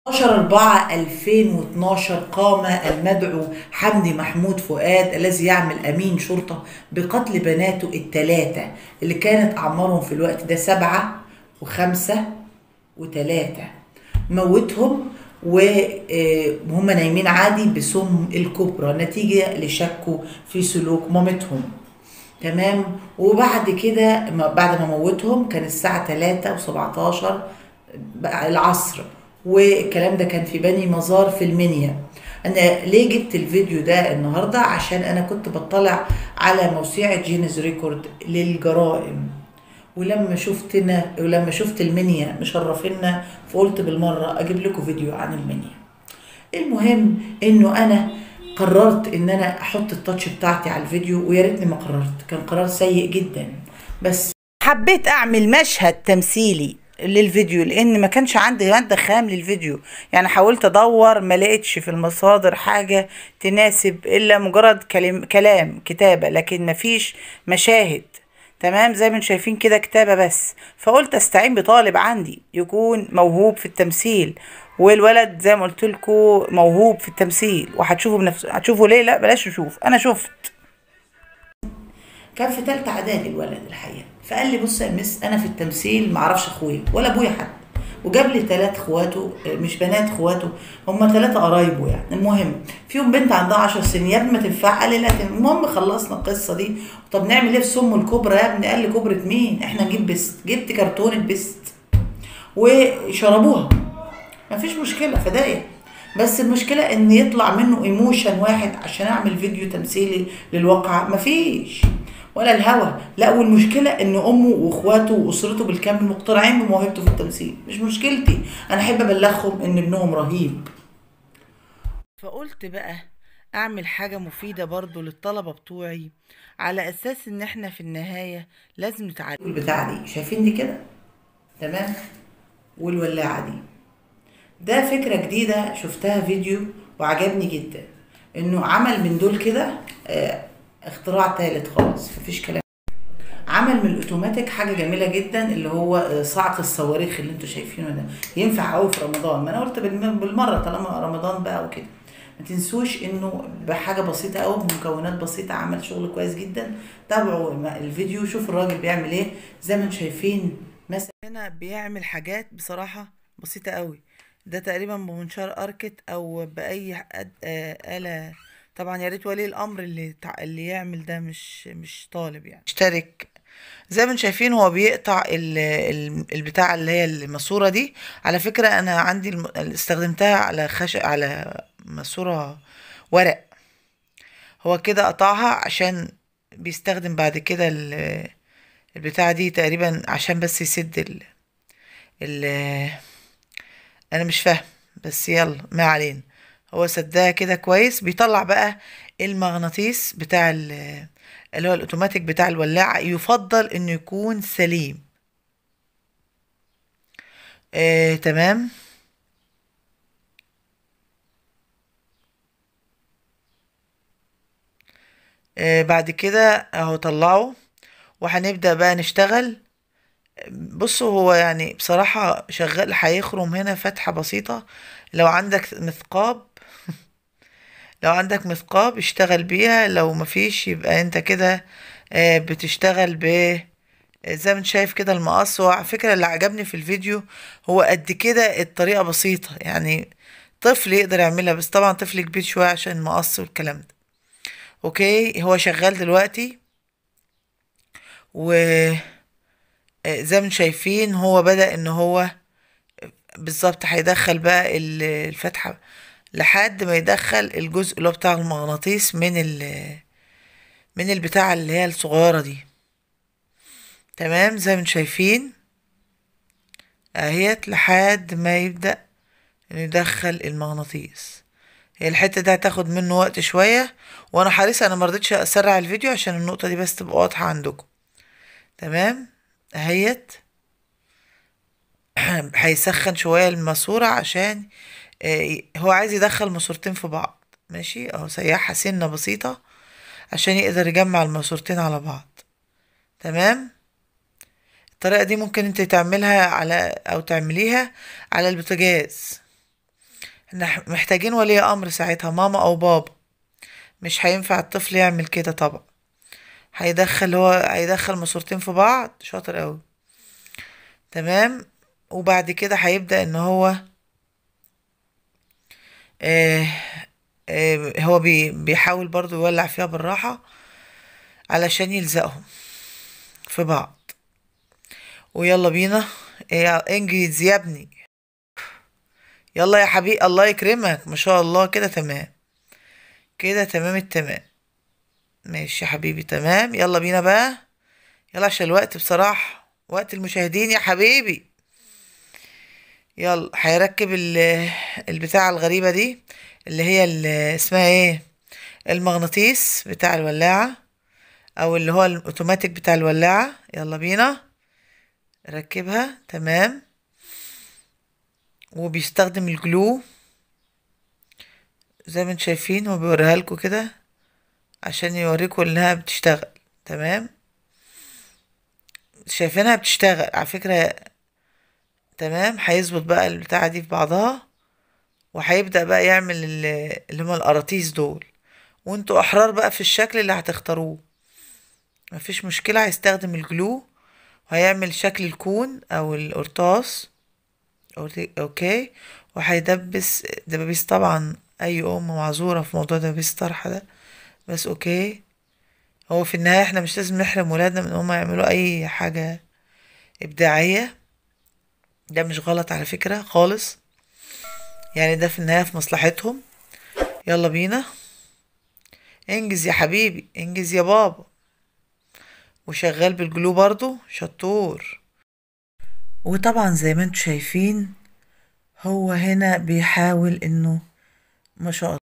12 4 2012 قام المدعو حمدي محمود فؤاد الذي يعمل أمين شرطة بقتل بناته الثلاثة اللي كانت أعمارهم في الوقت ده سبعة وخمسة وثلاثة موتهم وهم نايمين عادي بسم الكبرى نتيجة لشكه في سلوك مامتهم تمام وبعد كده بعد ما موتهم كان الساعة 3 و17 العصر والكلام ده كان في بني مزار في المنيا انا ليه جبت الفيديو ده النهارده عشان انا كنت بطلع على موسوعه جينيز ريكورد للجرائم ولما شفتنا ولما شفت المنيا مشرفينا فقلت بالمره اجيب لكم فيديو عن المنيا المهم انه انا قررت ان انا احط التاتش بتاعتي على الفيديو ويا ريتني ما قررت كان قرار سيء جدا بس حبيت اعمل مشهد تمثيلي للفيديو لان ما كانش عندي ماده خام للفيديو يعني حاولت ادور ما لقيتش في المصادر حاجه تناسب الا مجرد كلام كلام كتابه لكن ما فيش مشاهد تمام زي ما انتم شايفين كده كتابه بس فقلت استعين بطالب عندي يكون موهوب في التمثيل والولد زي ما قلت لكم موهوب في التمثيل وهتشوفوا بنفسه هتشوفوا ليه لا بلاش نشوف انا شفت كان في تالتة اعدادي الولد الحقيقه فقال لي بص يا مس انا في التمثيل معرفش اخويا ولا ابويا حتى وجاب لي ثلاث اخواته مش بنات اخواته هم ثلاثه قرايبه يعني المهم فيهم بنت عندها 10 سنين يا ابني ما تنفع قال لي لا المهم خلصنا القصه دي طب نعمل ايه في سم الكبرى يا ابني قال لي كبرة مين احنا نجيب بست جبت كرتونه بست وشربوها مفيش مشكله فدايه بس المشكله ان يطلع منه ايموشن واحد عشان اعمل فيديو تمثيلي للواقع مفيش ولا الهوى لا والمشكلة ان امه واخواته واسرته بالكامل مقتنعين بموهبته في التمثيل مش مشكلتي انا احب ابلغهم ان ابنهم رهيب فقلت بقى اعمل حاجة مفيدة برضو للطلبة بتوعي على اساس ان احنا في النهاية لازم نتعلم البتاعة دي شايفين دي كده تمام والولاعة دي ده فكرة جديدة شفتها فيديو وعجبني جدا انه عمل من دول كده آه اختراع تالت خالص مفيش كلام عمل من الاوتوماتيك حاجه جميله جدا اللي هو صعق الصواريخ اللي انتوا شايفينه ده ينفع قوي في رمضان ما انا قلت بالمره طالما رمضان بقى وكده ما تنسوش انه بحاجه بسيطه قوي بمكونات بسيطه عمل شغل كويس جدا تابعوا الفيديو شوفوا الراجل بيعمل ايه زي ما انتم شايفين مثلا هنا بيعمل حاجات بصراحه بسيطه قوي ده تقريبا بمنشار اركت او باي آلة طبعا يا ريت ولي الامر اللي تع... اللي يعمل ده مش مش طالب يعني اشترك زي ما انتم شايفين هو بيقطع ال... ال... البتاع اللي هي الماسوره دي على فكره انا عندي الم... استخدمتها على خش على ماسوره ورق هو كده قطعها عشان بيستخدم بعد كده ال... البتاعه دي تقريبا عشان بس يسد ال... ال... انا مش فاهم بس يلا ما علينا هو سدها كده كويس بيطلع بقى المغناطيس بتاع اللي هو الاوتوماتيك بتاع الولاعة يفضل انه يكون سليم آه، تمام آه، بعد كده اهو طلعه وهنبدأ بقى نشتغل بصوا هو يعني بصراحة شغال هيخرم هنا فتحة بسيطة لو عندك مثقاب لو عندك مثقاب اشتغل بيها لو مفيش يبقى انت كده بتشتغل ب زي ما انت شايف كده المقص وعلى فكرة اللي عجبني في الفيديو هو قد كده الطريقة بسيطة يعني طفل يقدر يعملها بس طبعا طفل كبير شوية عشان المقص والكلام ده اوكي هو شغال دلوقتي و زي ما شايفين هو بدأ ان هو بالظبط هيدخل بقى الفتحة لحد ما يدخل الجزء اللي هو بتاع المغناطيس من ال من البتاعة اللي هي الصغيرة دي تمام زي ما شايفين اهيت لحد ما يبدأ يدخل المغناطيس هي الحتة دي هتاخد منه وقت شوية وانا حريصة انا مرضتش اسرع الفيديو عشان النقطة دي بس تبقى واضحة عندكم تمام اهيت هيسخن شوية الماسورة عشان هو عايز يدخل ماسورتين في بعض ماشي اهو سيحها سنة بسيطة عشان يقدر يجمع الماسورتين على بعض تمام الطريقة دي ممكن انت تعملها على او تعمليها على البوتاجاز احنا محتاجين ولي امر ساعتها ماما او بابا مش هينفع الطفل يعمل كده طبعا هيدخل هو هيدخل ماسورتين في بعض شاطر قوي تمام وبعد كده هيبدأ ان هو آه آه هو بي بيحاول برضو يولع فيها بالراحة علشان يلزقهم في بعض ويلا بينا إيه انجز يا ابني يلا يا حبيبي الله يكرمك ما شاء الله كده تمام كده تمام التمام ماشي يا حبيبي تمام يلا بينا بقى يلا عشان الوقت بصراحة وقت المشاهدين يا حبيبي يلا هيركب ال- البتاعة الغريبة دي اللي هي ال- اسمها ايه المغناطيس بتاع الولاعة او اللي هو الاوتوماتيك بتاع الولاعة يلا بينا ركبها تمام وبيستخدم الجلو زي ما انتم شايفين هو بيوريها لكم كده عشان يوريكم انها بتشتغل تمام شايفينها بتشتغل على فكرة تمام هيظبط بقى البتاعة دي في بعضها وهيبدأ بقى يعمل ال- اللي هما القراطيس دول وانتوا احرار بقى في الشكل اللي هتختاروه مفيش مشكلة هيستخدم الجلو وهيعمل شكل الكون او القرطاس أوتي- اوكي وهيدبس دبابيس طبعا اي ام معذورة في موضوع دبابيس الطرحة ده بس اوكي هو في النهاية احنا مش لازم نحرم ولادنا من ان هم يعملوا اي حاجة ابداعية ده مش غلط على فكرة خالص يعني ده في النهاية في مصلحتهم يلا بينا انجز يا حبيبي انجز يا بابا وشغال بالجلو برضو شطور وطبعا زي ما انتم شايفين هو هنا بيحاول انه ما شاء الله